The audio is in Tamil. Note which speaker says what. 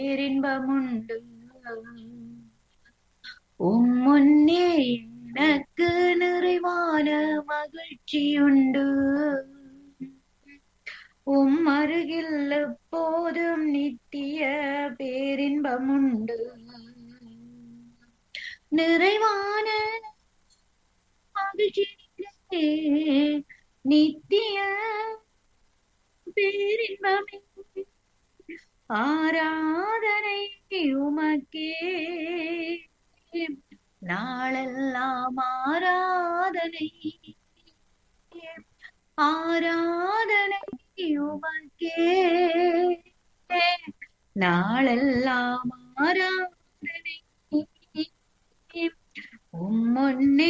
Speaker 1: பேரின்பமுண்டு உம் முன்னே எனக்கு நிறைவான மகிழ்ச்சியுண்டு உம் அருகில் எப்போதும் நித்திய பேரின்பமுண்டு நிறைவான மகிழ்ச்சியிலே நித்திய பேரின்பமே ஆராதனை உமக்கே நாளெல்லாம் ஆராதனை ஆராதனை உமக்கே நாளெல்லாம் ஆராதனை உம் முன்னே